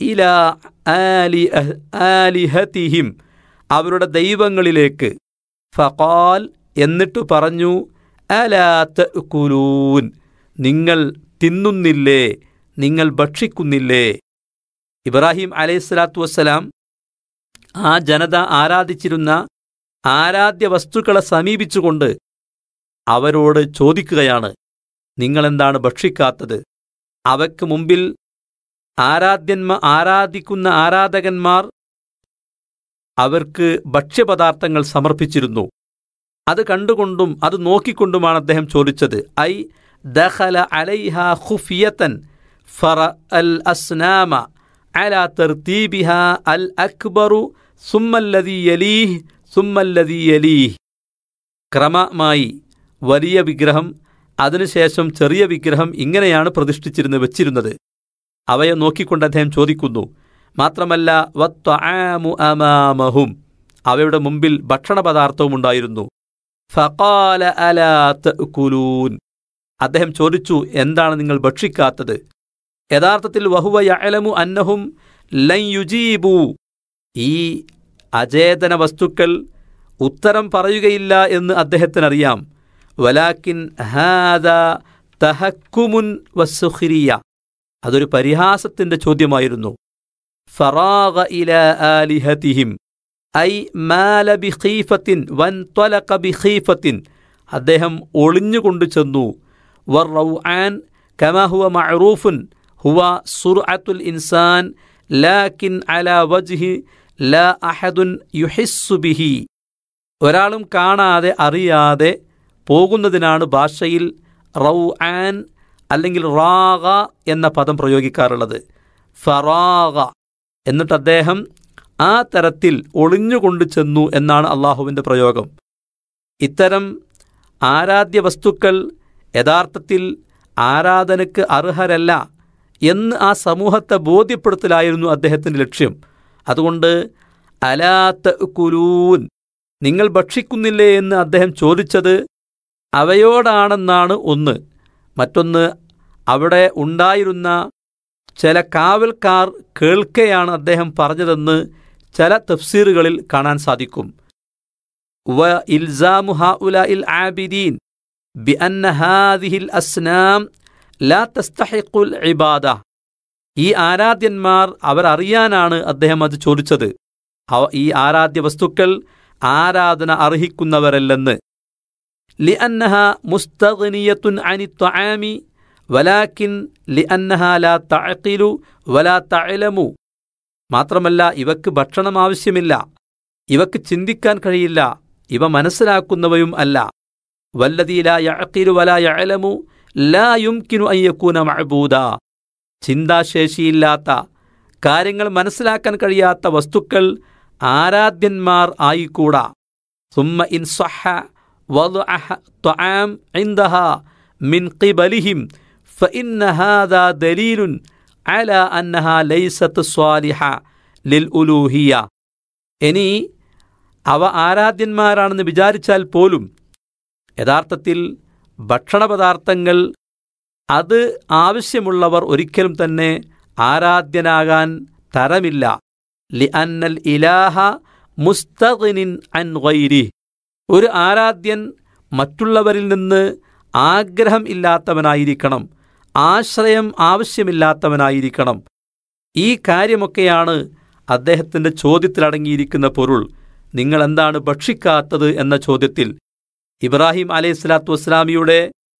ഇല ആലി ആലിഹത്തിഹിം അവരുടെ ദൈവങ്ങളിലേക്ക് ഫഖാൽ എന്നിട്ട് പറഞ്ഞു അലാത്ത് കുലൂൻ നിങ്ങൾ തിന്നുന്നില്ലേ നിങ്ങൾ ഭക്ഷിക്കുന്നില്ലേ ഇബ്രാഹിം അലൈഹിസ്സലാത്തു വസ്സലാം ആ ജനത ആരാധിച്ചിരുന്ന ആരാധ്യ വസ്തുക്കളെ സമീപിച്ചുകൊണ്ട് അവരോട് ചോദിക്കുകയാണ് നിങ്ങളെന്താണ് ഭക്ഷിക്കാത്തത് അവയ്ക്ക് മുമ്പിൽ ആരാധ്യന്മാർ ആരാധിക്കുന്ന ആരാധകന്മാർ അവർക്ക് ഭക്ഷ്യപദാർത്ഥങ്ങൾ സമർപ്പിച്ചിരുന്നു അത് കണ്ടുകൊണ്ടും അത് നോക്കിക്കൊണ്ടുമാണ് അദ്ദേഹം ചോദിച്ചത് ഐ ദഖല അലൈഹ ഖുഫിയതൻ ഫറ അൽ അസ്നാമ അല തർത്തീബിഹ അൽ അക്ബറു സുമ്മല്ലതി യലീഹ് സുമ്മല്ലതി യലീഹ് ക്രമമായി വലിയ വിഗ്രഹം അതിനുശേഷം ചെറിയ വിഗ്രഹം ഇങ്ങനെയാണ് പ്രതിഷ്ഠിച്ചിരുന്ന് വെച്ചിരുന്നത് അവയെ നോക്കിക്കൊണ്ട് അദ്ദേഹം ചോദിക്കുന്നു മാത്രമല്ല വത്വആമു അമാമഹും അവയുടെ മുമ്പിൽ ഭക്ഷണപദാർത്ഥവും ഉണ്ടായിരുന്നു ഫഖാല അലാ തഅ്കുലൂൻ അദ്ദേഹം ചോദിച്ചു എന്താണ് നിങ്ങൾ ഭക്ഷിക്കാത്തത് യഥാർത്ഥത്തിൽ വഹുവ യഅലമു അന്നഹും ലൻ യുജീബു ഈ അചേതന വസ്തുക്കൾ ഉത്തരം പറയുകയില്ല എന്ന് അദ്ദേഹത്തിനറിയാം വലാക്കിൻ ഹാദ തഹക്കുമുൻ വസുഖിരിയ അതൊരു പരിഹാസത്തിന്റെ ചോദ്യമായിരുന്നു ഫറാഗ ഇല ആലിഹതിഹിം ഐ മാല ബിഖീഫത്തിൻ വൻ ത്വലക ബിഖീഫത്തിൻ അദ്ദേഹം ഒളിഞ്ഞുകൊണ്ട് ചെന്നു വർ റൗആൻ കമാ ഹുവ മഅറൂഫുൻ ഹുവ സുർഅത്തുൽ ഇൻസാൻ ലാക്കിൻ അലാ വജ്ഹി ലാ അഹദുൻ യുഹിസ്സു ബിഹി ഒരാളും കാണാതെ അറിയാതെ പോകുന്നതിനാണ് ഭാഷയിൽ റൗ ആൻ അല്ലെങ്കിൽ റാഗ എന്ന പദം പ്രയോഗിക്കാറുള്ളത് ഫറാഗ എന്നിട്ട് അദ്ദേഹം ആ തരത്തിൽ ഒളിഞ്ഞുകൊണ്ട് ചെന്നു എന്നാണ് അള്ളാഹുവിൻ്റെ പ്രയോഗം ഇത്തരം ആരാധ്യ വസ്തുക്കൾ യഥാർത്ഥത്തിൽ ആരാധനയ്ക്ക് അർഹരല്ല എന്ന് ആ സമൂഹത്തെ ബോധ്യപ്പെടുത്തലായിരുന്നു അദ്ദേഹത്തിൻ്റെ ലക്ഷ്യം അതുകൊണ്ട് അലാത്ത കുലൂൻ നിങ്ങൾ ഭക്ഷിക്കുന്നില്ലേ എന്ന് അദ്ദേഹം ചോദിച്ചത് അവയോടാണെന്നാണ് ഒന്ന് മറ്റൊന്ന് അവിടെ ഉണ്ടായിരുന്ന ചില കാവൽക്കാർ കേൾക്കെയാണ് അദ്ദേഹം പറഞ്ഞതെന്ന് ചില തഫ്സീറുകളിൽ കാണാൻ സാധിക്കും വ ഇൽസാമു ഹാഉല ഇൽ ആബിദീൻ ബി അന്ന ഹാദിഹിൽ അസ്നാം ലാ തസ്തഹിഖുൽ ഇബാദ ഈ ആരാധ്യന്മാർ അവർ അറിയാനാണ് അദ്ദേഹം അത് ചോദിച്ചത് ഈ ആരാധ്യ വസ്തുക്കൾ ആരാധന അർഹിക്കുന്നവരല്ലെന്ന് ലിഅന്നഹ മുസ്തഗ്നിയത്തുൻ അനി ത്വആമി വലാക്കിൻ ലിഅന്നഹ ലാ തഅഖിലു വലാ തഅലമു മാത്രമല്ല ഇവക്ക് ഭക്ഷണം ആവശ്യമില്ല ഇവക്ക് ചിന്തിക്കാൻ കഴിയില്ല ഇവ മനസ്സിലാക്കുന്നവയും അല്ല വല്ലതീ ലാ യഅഖിലു വലാ യഅലമു ലാ യുംകിനു അൻ യകൂന മഅബൂദ ചിന്താശേഷിയില്ലാത്ത കാര്യങ്ങൾ മനസ്സിലാക്കാൻ കഴിയാത്ത വസ്തുക്കൾ ആരാധ്യന്മാർ ആയിക്കൂടാ സുമ്മ ഇൻ സ്വഹ وضعه طعام عندها من قبلهم فإن هذا دليل على أنها ليست صالحة للألوهية ഇനി അവ ആരാധ്യന്മാരാണെന്ന് വിചാരിച്ചാൽ പോലും യഥാർത്ഥത്തിൽ ഭക്ഷണപദാർത്ഥങ്ങൾ അത് ആവശ്യമുള്ളവർ ഒരിക്കലും തന്നെ ആരാധ്യനാകാൻ തരമില്ല ലി അന്നൽ ഇലാഹ മുസ്തഖിനിൻ അൻ ഗൈരി ഒരു ആരാധ്യൻ മറ്റുള്ളവരിൽ നിന്ന് ആഗ്രഹം ഇല്ലാത്തവനായിരിക്കണം ആശ്രയം ആവശ്യമില്ലാത്തവനായിരിക്കണം ഈ കാര്യമൊക്കെയാണ് അദ്ദേഹത്തിൻ്റെ ചോദ്യത്തിലടങ്ങിയിരിക്കുന്ന പൊരുൾ നിങ്ങൾ എന്താണ് ഭക്ഷിക്കാത്തത് എന്ന ചോദ്യത്തിൽ ഇബ്രാഹിം അലൈഹി സ്വലാത്തു വസ്സലാമിയുടെ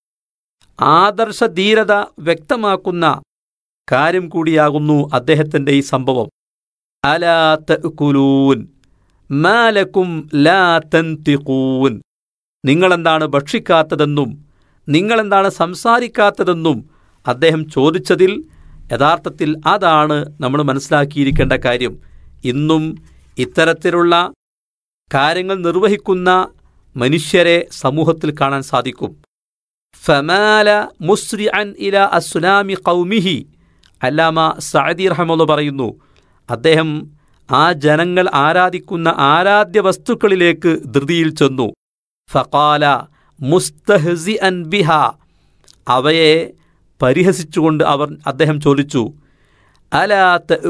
ആദർശധീരത വ്യക്തമാക്കുന്ന കാര്യം കൂടിയാകുന്നു അദ്ദേഹത്തിൻ്റെ ഈ സംഭവം അലാ തഅ്കുലൂൻ മാലക്കും ലാ തന്തിഖൂൻ നിങ്ങളെന്താണ് ഭക്ഷിക്കാത്തതെന്നും നിങ്ങളെന്താണ് സംസാരിക്കാത്തതെന്നും അദ്ദേഹം ചോദിച്ചതിൽ യഥാർത്ഥത്തിൽ അതാണ് നമ്മൾ മനസ്സിലാക്കിയിരിക്കേണ്ട കാര്യം ഇന്നും ഇത്തരത്തിലുള്ള കാര്യങ്ങൾ നിർവഹിക്കുന്ന മനുഷ്യരെ സമൂഹത്തിൽ കാണാൻ സാധിക്കും ഫമാല മുസ്രി അൻ ഇല അസ്ലാമി കൗമിഹി അല്ലാമ സഅദി റഹമുള്ള പറയുന്നു അദ്ദേഹം ആ ജനങ്ങൾ ആരാധിക്കുന്ന ആരാധ്യ വസ്തുക്കളിലേക്ക് ധൃതിയിൽ ചെന്നു ഫഖാല മുസ്തഹസി അൻ ബിഹ അവയെ പരിഹസിച്ചുകൊണ്ട് അവർ അദ്ദേഹം ചോദിച്ചു അലാ